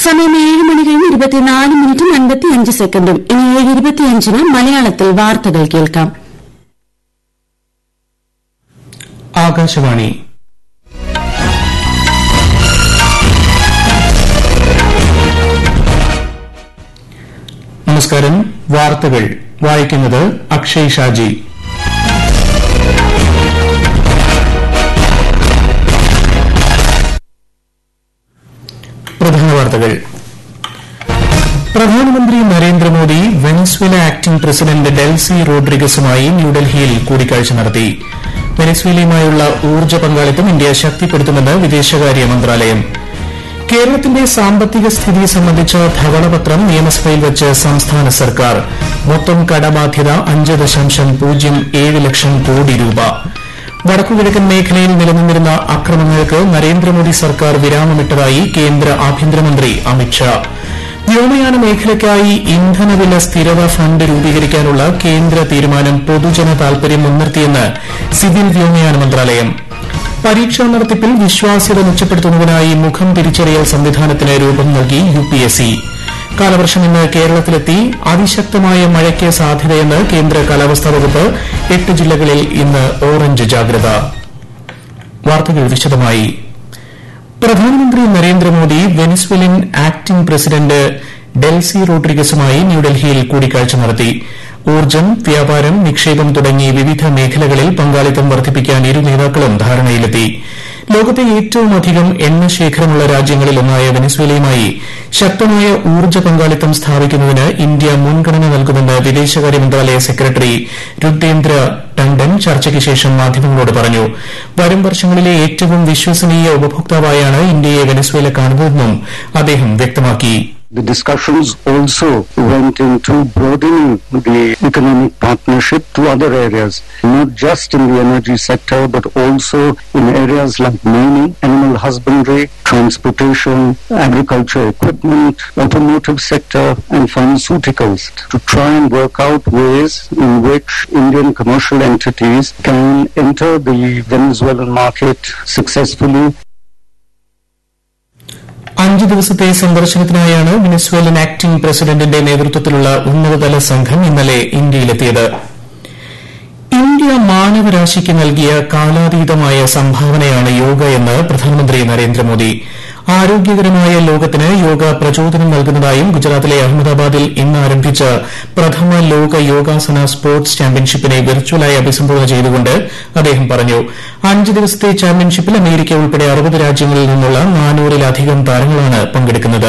സമയം ഏഴ് മണി കഴിഞ്ഞ് ഇരുപത്തിനാല് മിനിറ്റും അൻപത്തിയഞ്ച് സെക്കൻഡും ഇനി ഏഴ് ഇരുപത്തിയഞ്ചിന് മലയാളത്തിൽ വാർത്തകൾ കേൾക്കാം ആകാശവാണി നമസ്കാരം വാർത്തകൾ വായിക്കുന്നത് അക്ഷയ് ഷാജി പ്രധാന വാർത്തകൾ പ്രധാനമന്ത്രി Narendra Modi Venezuela acting president Delcy റോഡ്രിഗസുമായി ന്യൂഡൽഹിയിൽ കൂടിക്കാഴ്ച നടത്തി വെനസ്വേലയുമായുള്ള ഊർജ്ജ പങ്കാളിത്തം ഇന്ത്യ ശക്തിപ്പെടുത്തുമെന്ന് വിദേശകാര്യ മന്ത്രാലയം കേരളത്തിന്റെ സാമ്പത്തിക സ്ഥിതി സംബന്ധിച്ച ധവളപത്രം നിയമസഭയിൽ വച്ച് സംസ്ഥാന സർക്കാർ മൊത്തം കടബാധ്യത അഞ്ച് ദശാംശം പൂജ്യം ഏഴ് ലക്ഷം കോടി രൂപ വടക്കുകിഴക്കൻ മേഖലയിൽ നിലനിന്നിരുന്ന അക്രമങ്ങൾക്ക് നരേന്ദ്രമോദി സർക്കാർ വിരാമമിട്ടതായി കേന്ദ്ര ആഭ്യന്തരമന്ത്രി അമിത്ഷാ വ്യോമയാന മേഖലയ്ക്കായി ഇന്ധനവില സ്ഥിരത ഫണ്ട് രൂപീകരിക്കാനുള്ള കേന്ദ്ര തീരുമാനം പൊതുജന താൽപര്യം മുൻനിർത്തിയെന്ന് സിവിൽ വ്യോമയാന മന്ത്രാലയം പരീക്ഷാ നടത്തിപ്പിൽ വിശ്വാസ്യത മെച്ചപ്പെടുത്തുന്നതിനായി മുഖം തിരിച്ചറിയൽ സംവിധാനത്തിന് രൂപം നൽകി യുപിഎസ്സി കാലവർഷം ഇന്ന് കേരളത്തിലെത്തി അതിശക്തമായ മഴയ്ക്ക് സാധ്യതയെന്ന് കേന്ദ്ര കാലാവസ്ഥാ വകുപ്പ് എട്ട് ജില്ലകളിൽ ഇന്ന് ഓറഞ്ച് ജാഗ്രത വാർത്തകൾ വിശദമായി പ്രധാനമന്ത്രി Narendra Modi Venezuelan acting president Delcy റോഡ്രിഗസുമായി ന്യൂഡൽഹിയിൽ കൂടിക്കാഴ്ച നടത്തി ഊർജ്ജം വ്യാപാരം നിക്ഷേപം തുടങ്ങി വിവിധ മേഖലകളിൽ പങ്കാളിത്തം വർദ്ധിപ്പിക്കാൻ ഇരു നേതാക്കളും ധാരണയിലെത്തി ലോകത്തെ ഏറ്റവുമധികം എണ്ണ ശേഖരമുള്ള രാജ്യങ്ങളിലൊന്നായ വെനസ്വേലയുമായി ശക്തമായ ഊർജ്ജ പങ്കാളിത്തം സ്ഥാപിക്കുന്നതിന് ഇന്ത്യ മുൻഗണന നൽകുമെന്ന് വിദേശകാര്യ മന്ത്രാലയ സെക്രട്ടറി രുദ്ദേന്ദ്ര ടണ്ടൻ ചർച്ചയ്ക്ക് ശേഷം മാധ്യമങ്ങളോട് പറഞ്ഞു വരും വർഷങ്ങളിലെ ഏറ്റവും വിശ്വസനീയ ഉപഭോക്താവായാണ് ഇന്ത്യയെ വെനസ്വേല കാണുന്നതെന്നും അദ്ദേഹം വ്യക്തമാക്കി The discussions also went into broadening the economic partnership to other areas, not just in the energy sector, but also in areas like mining, animal husbandry, transportation, agriculture equipment, automotive sector, and pharmaceuticals to try and work out ways in which Indian commercial entities can enter the Venezuelan market successfully അഞ്ച് ദിവസത്തെ സന്ദർശനത്തിനായാണ് Venezuelan acting പ്രസിഡന്റിന്റെ നേതൃത്വത്തിലുള്ള ഉന്നതതല സംഘം ഇന്നലെ ഇന്ത്യയിലെത്തിയത് India മാനവരാശിക്ക് നൽകിയ കാലാതീതമായ സംഭാവനയാണ് യോഗ എന്ന് പ്രധാനമന്ത്രി നരേന്ദ്രമോദി ആരോഗ്യകരമായ ലോകത്തിന് യോഗ പ്രചോദനം നൽകുന്നതായും ഗുജറാത്തിലെ അഹമ്മദാബാദിൽ ഇന്ന് ആരംഭിച്ച പ്രഥമ ലോക യോഗാസന സ്പോർട്സ് ചാമ്പ്യൻഷിപ്പിനെ വെർച്വലായി അഭിസംബോധന ചെയ്തുകൊണ്ട് അദ്ദേഹം പറഞ്ഞു അഞ്ച് ദിവസത്തെ ചാമ്പ്യൻഷിപ്പിൽ അമേരിക്ക ഉൾപ്പെടെ അറുപത് രാജ്യങ്ങളിൽ നിന്നുള്ള നാനൂറിലധികം താരങ്ങളാണ് പങ്കെടുക്കുന്നത്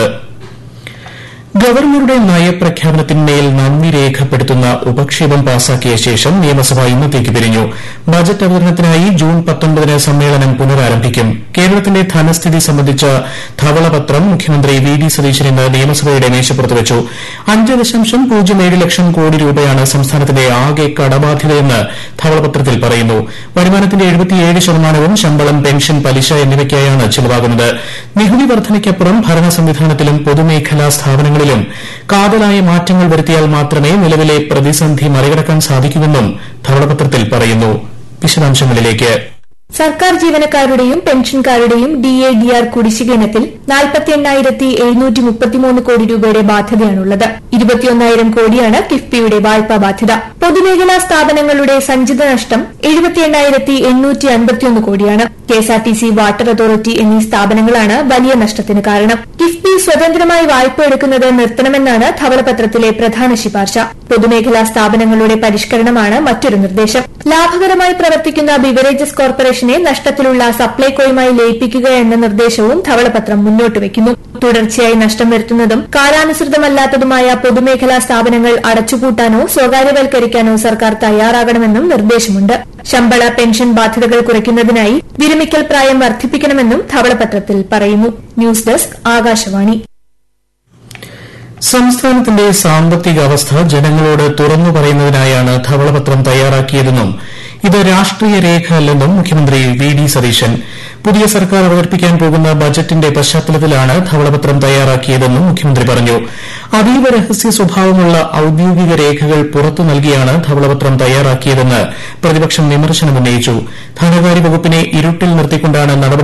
ഗവർണറുടെ നയപ്രഖ്യാപനത്തിന്മേൽ നന്ദി രേഖപ്പെടുത്തുന്ന ഉപക്ഷേപം പാസാക്കിയ ശേഷം നിയമസഭ ഇന്നത്തേക്ക് പിരിഞ്ഞു ബജറ്റ് അവതരണത്തിനായി ജൂൺ പത്തൊൻപതിന് സമ്മേളനം പുനരാരംഭിക്കും കേരളത്തിന്റെ ധനസ്ഥിതി സംബന്ധിച്ച ധവളപത്രം മുഖ്യമന്ത്രി വി ഡി സതീശൻ ഇന്ന് നിയമസഭയുടെ മേശപ്പുറത്ത് വെച്ചു അഞ്ച് ദശാംശം പൂജ്യം ഏഴ് ലക്ഷം കോടി രൂപയാണ് സംസ്ഥാനത്തിന്റെ ആകെ കടബാധ്യതയെന്ന് ധവളപത്രത്തിൽ പറയുന്നു വരുമാനത്തിന്റെ എഴുപത്തിയേഴ് ശതമാനവും ശമ്പളം പെൻഷൻ പലിശ എന്നിവയ്ക്കായാണ് ചെലവാകുന്നത് നികുതി വർധനയ്ക്കപ്പുറം ഭരണ സംവിധാനത്തിലും പൊതുമേഖലാ സ്ഥാപനങ്ങളിലും കാതലായ മാറ്റങ്ങൾ വരുത്തിയാൽ മാത്രമേ നിലവിലെ പ്രതിസന്ധി മറികടക്കാൻ സാധിക്കൂവെന്നും ധവളപത്രത്തിൽ പറയുന്നു വിശദാംശങ്ങളിലേക്ക് സർക്കാർ ജീവനക്കാരുടെയും പെൻഷൻകാരുടെയും ഡി എ ഡി ആർ കുടിശ്ശിക ഇനത്തിൽ നാൽപ്പത്തി എണ്ണായിരത്തി എഴുന്നൂറ്റി മുപ്പത്തിമൂന്ന് കോടി രൂപയുടെ ബാധ്യതയാണുള്ളത് ഇരുപത്തിയൊന്നായിരം കോടിയാണ് കിഫ്ബിയുടെ വായ്പാ ബാധ്യത പൊതുമേഖലാ സ്ഥാപനങ്ങളുടെ സഞ്ചിത നഷ്ടം എഴുപത്തി എണ്ണായിരത്തി എണ്ണൂറ്റി അൻപത്തിയൊന്ന് കോടിയാണ് കെഎസ്ആർടിസി വാട്ടർ അതോറിറ്റി എന്നീ സ്ഥാപനങ്ങളാണ് വലിയ നഷ്ടത്തിന് കാരണം കിഫ്ബി സ്വതന്ത്രമായി വായ്പ എടുക്കുന്നത് നിർത്തണമെന്നാണ് ധവളപത്രത്തിലെ പ്രധാന ശുപാർശ പൊതുമേഖലാ സ്ഥാപനങ്ങളുടെ പരിഷ്കരണമാണ് മറ്റൊരു നിർദ്ദേശം ലാഭകരമായി പ്രവർത്തിക്കുന്ന ബിവറേജസ് കോർപ്പറേഷനെ നഷ്ടത്തിലുള്ള സപ്ലൈകോയുമായി ലയിപ്പിക്കുക എന്ന നിർദ്ദേശവും ധവളപത്രം മുന്നോട്ട് വയ്ക്കുന്നു തുടർച്ചയായി നഷ്ടം വരുത്തുന്നതും കാലാനുസൃതമല്ലാത്തതുമായ പൊതുമേഖലാ സ്ഥാപനങ്ങൾ അടച്ചുപൂട്ടാനോ സ്വകാര്യവൽക്കരിക്കാനോ സർക്കാർ തയ്യാറാകണമെന്നും നിർദ്ദേശമുണ്ട് ശമ്പള പെൻഷൻ ബാധ്യതകൾ കുറയ്ക്കുന്നതിനായി വിരമിക്കൽ പ്രായം വർദ്ധിപ്പിക്കണമെന്നും ധവളപത്രത്തിൽ പറയുന്നു ന്യൂസ് ഡെസ്ക് ആകാശവാണി സംസ്ഥാനത്തിന്റെ സാമ്പത്തിക അവസ്ഥ ജനങ്ങളോട് തുറന്നു പറയുന്നതിനായാണ് ധവളപത്രം തയ്യാറാക്കിയതെന്നും ഇത് രാഷ്ട്രീയ രേഖ അല്ലെന്നും മുഖ്യമന്ത്രി വി ഡി സതീശൻ പുതിയ സർക്കാർ അവതരിപ്പിക്കാൻ പോകുന്ന ബജറ്റിന്റെ പശ്ചാത്തലത്തിലാണ് ധവളപത്രം തയ്യാറാക്കിയതെന്നും മുഖ്യമന്ത്രി പറഞ്ഞു അതീവ രഹസ്യ സ്വഭാവമുള്ള ഔദ്യോഗിക രേഖകൾ പുറത്തു നൽകിയാണ് ധവളപത്രം തയ്യാറാക്കിയതെന്ന് പ്രതിപക്ഷം വിമർശനമുന്നയിച്ചു ധനകാര്യ വകുപ്പിനെ ഇരുട്ടിൽ നിർത്തിക്കൊണ്ടാണ് നടപടി